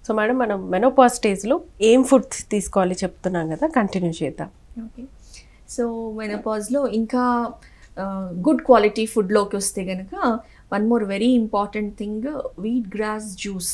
So madam మనం menopause స్టేజ్లో ఏం ఫుడ్ తీసుకోవాలి చెప్తున్నాం కదా కంటిన్యూ చేద్దాం ఓకే సో మెనోపాజ్లో ఇంకా గుడ్ క్వాలిటీ ఫుడ్లోకి వస్తే కనుక one more very important thing wheat grass juice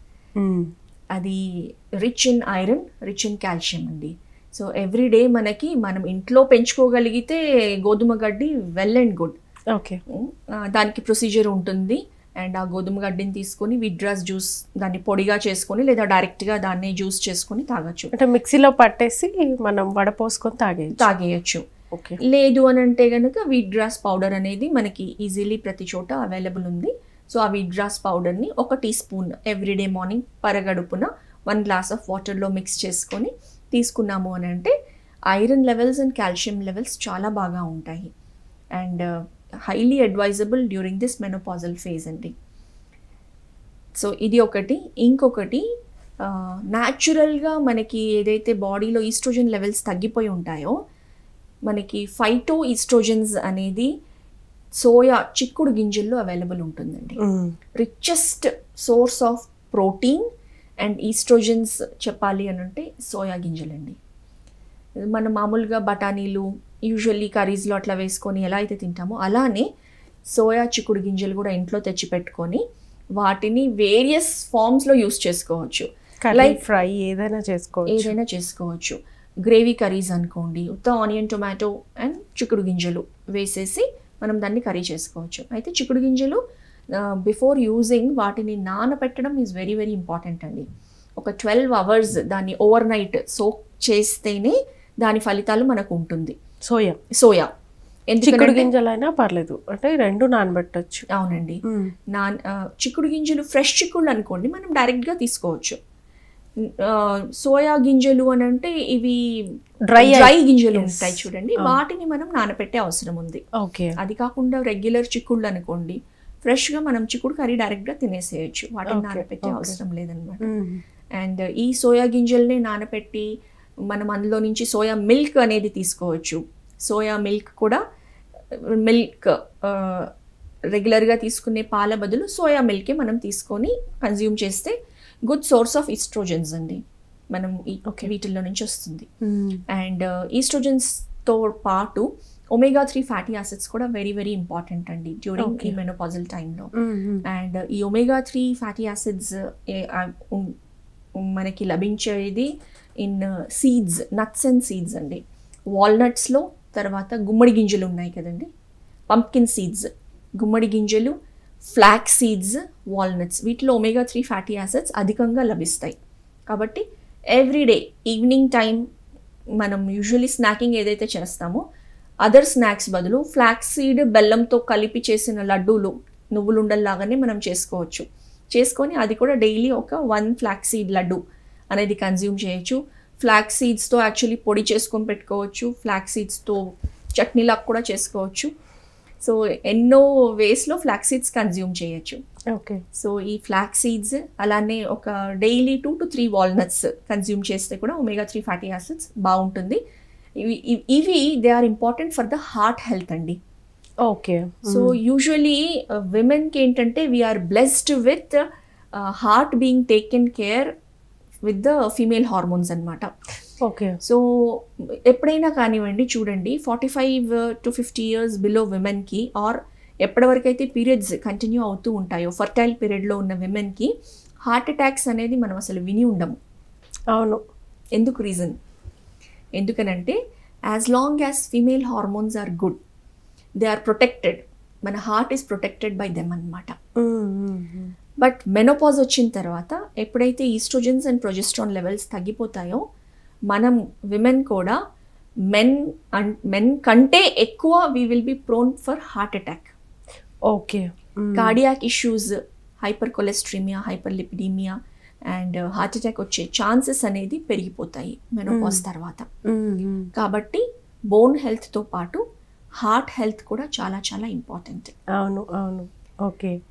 అది rich in iron rich in calcium అండి సో ఎవ్రీ డే మనకి మనం ఇంట్లో పెంచుకోగలిగితే గోధుమ గడ్డి వెల్ అండ్ గుడ్ ఓకే దానికి ప్రొసీజర్ ఉంటుంది అండ్ ఆ గోధుమ గడ్డిని తీసుకొని విడ్రాస్ జ్యూస్ దాన్ని పొడిగా చేసుకొని లేదా డైరెక్ట్గా దాన్ని జ్యూస్ చేసుకొని తాగొచ్చు అంటే మిక్సీలో పట్టేసి మనం వడపోసుకొని తాగేయచ్చు తాగేయచ్చు ఓకే లేదు అని అంటే కనుక వీట్ గ్రాస్ పౌడర్ అనేది మనకి ఈజీలీ ప్రతి చోట అవైలబుల్ ఉంది సో ఆ వీట్ గ్రాస్ పౌడర్ని ఒక టీ స్పూన్ ఎవ్రీడే మార్నింగ్ పరగడుపున వన్ గ్లాస్ ఆఫ్ వాటర్లో మిక్స్ చేసుకొని తీసుకున్నాము అని అంటే iron levels and calcium levels చాలా బాగా ఉంటాయి and highly advisable during this menopausal phase అండి సో ఇది ఒకటి ఇంకొకటి న్యాచురల్గా మనకి ఏదైతే బాడీలో ఈస్ట్రోజన్ లెవెల్స్ తగ్గిపోయి ఉంటాయో మనకి ఫైటో ఈస్ట్రోజన్స్ అనేది సోయా చిక్కుడు గింజల్లో అవైలబుల్ ఉంటుందండి richest source of protein and estrogens చెప్పాలి అని అంటే సోయా గింజలండి మనం మామూలుగా బఠానీలు యూజువల్లీ కర్రీస్లో అట్లా వేసుకొని ఎలా అయితే తింటామో అలానే సోయా చిక్కుడు గింజలు కూడా ఇంట్లో తెచ్చి పెట్టుకొని వాటిని వేరియస్ ఫార్మ్స్లో యూస్ చేసుకోవచ్చు కర్రీ Like- ఫ్రై ఏదైనా చేసుకోవచ్చు ఏదైనా చేసుకోవచ్చు గ్రేవీ కర్రీస్ అనుకోండి ఉత్త ఆనియన్ టొమాటో అండ్ చిక్కుడు గింజలు వేసేసి మనం దాన్ని కర్రీ చేసుకోవచ్చు అయితే చిక్కుడు గింజలు బిఫోర్ యూజింగ్ వాటిని నానబెట్టడం ఈజ్ వెరీ వెరీ ఇంపార్టెంట్ అండి ఒక ట్వెల్వ్ అవర్స్ దాన్ని ఓవర్ నైట్ సోక్ చేస్తేనే దాని ఫలితాలు మనకు ఉంటుంది సోయా సోయా చిక్కుడు ఎందుకంటే గింజలైనా పర్లేదు అంటే రెండు నానబెట్టచ్చు అవునండి నాన్ ఆ, చిక్కుడు గింజలు ఫ్రెష్ చిక్కుళ్ళు అనుకోండి మనం డైరెక్ట్గా తీసుకోవచ్చు ఆ, సోయా గింజలు అని అంటే ఇవి Dry డ్రై అయి- గింజలు Yes. ఉంటాయి చూడండి ఆ. వాటిని మనం నానపెట్టే అవసరం ఉంది ఓకే అది కాకుండా రెగ్యులర్ చిక్కుళ్ళు అనుకోండి ఫ్రెష్గా మనం చిక్కుడు కర్రీ డైరెక్ట్గా తినేసేయచ్చు వాటిని Okay, నానపెట్టే okay. అవసరం లేదనమాట అండ్ ఈ సోయా గింజల్ని నానపెట్టి మనం అందులో నుంచి సోయా మిల్క్ అనేది తీసుకోవచ్చు సోయా మిల్క్ కూడా మిల్క్ రెగ్యులర్గా తీసుకునే పాల బదులు సోయా మిల్కే మనం తీసుకొని కన్జ్యూమ్ చేస్తే గుడ్ సోర్స్ ఆఫ్ ఈస్ట్రోజన్స్ అండి మనం ఈ Okay. వీటిల్లో నుంచి వస్తుంది అండ్ ఈస్ట్రోజన్స్తో పాటు ఒమేగా త్రీ ఫ్యాటీ యాసిడ్స్ కూడా వెరీ వెరీ ఇంపార్టెంట్ అండి డ్యూరింగ్ ఈ Okay. మెనోపాజల్ టైంలో అండ్ ఈ ఒమేగా త్రీ ఫ్యాటీ యాసిడ్స్ మనకి లభించేది in seeds nuts and seeds అండి వాల్నట్స్లో తర్వాత గుమ్మడి గింజలు ఉన్నాయి కదండి పంప్కిన్ సీడ్స్ గుమ్మడి గింజలు ఫ్లాక్ సీడ్స్ వాల్నట్స్ వీటిలో ఒమేగా త్రీ ఫ్యాటీ యాసిడ్స్ అధికంగా లభిస్తాయి కాబట్టి ఎవ్రీడే ఈవినింగ్ టైం మనం యూజువలీ స్నాకింగ్ ఏదైతే చేస్తామో అదర్ స్నాక్స్ బదులు ఫ్లాక్ సీడ్ బెల్లంతో కలిపి చేసిన లడ్డూలు నువ్వులుండల్లాగానే మనం చేసుకోవచ్చు చేసుకొని అది కూడా డైలీ ఒక వన్ ఫ్లాక్ సీడ్ లడ్డు అనేది కన్జ్యూమ్ చేయొచ్చు ఫ్లాక్ సీడ్స్తో యాక్చువల్లీ పొడి చేసుకొని పెట్టుకోవచ్చు ఫ్లాక్ సీడ్స్తో చట్నీలాగా కూడా చేసుకోవచ్చు సో ఎన్నో వేస్లో ఫ్లాక్ సీడ్స్ కన్జ్యూమ్ చేయొచ్చు ఓకే సో ఈ ఫ్లాక్ సీడ్స్ అలానే ఒక daily two to three walnuts consume చేస్తే కూడా ఒమేగా త్రీ ఫ్యాటీ యాసిడ్స్ బాగుంటుంది ఇవి ఇవి- ఇవి they are important for the heart health అండి ఓకే సో యూజువలీ విమెన్కి ఏంటంటే we are blessed with heart being taken care with the female hormones అనమాట ఓకే సో ఎప్పుడైనా కానివ్వండి చూడండి forty five to fifty years below విమెన్కి ఆర్ ఎప్పటివరకైతే పీరియడ్స్ కంటిన్యూ అవుతూ ఉంటాయో ఫర్టైల్ పీరియడ్లో ఉన్న విమెన్కి హార్ట్ అటాక్స్ అనేది మనం అసలు విని ఉండము అవును ఎందుకు రీజన్ ఎందుకనంటే as long as female hormones are good they are protected మన heart is protected by them అనమాట బట్ మెనోపాజ్ వచ్చిన తర్వాత ఎప్పుడైతే ఈస్ట్రోజన్స్ అండ్ ప్రొజెస్ట్రాన్ లెవెల్స్ తగ్గిపోతాయో మనం విమెన్ కూడా మెన్ అండ్ మెన్ కంటే ఎక్కువ we will be prone for heart attack okay cardiac issues hypercholesterolemia hyperlipidemia and heart attack వచ్చే ఛాన్సెస్ అనేది పెరిగిపోతాయి మెనోపాజ్ తర్వాత కాబట్టి బోన్ హెల్త్తో పాటు హార్ట్ హెల్త్ కూడా చాలా చాలా ఇంపార్టెంట్ అవును అవును ఓకే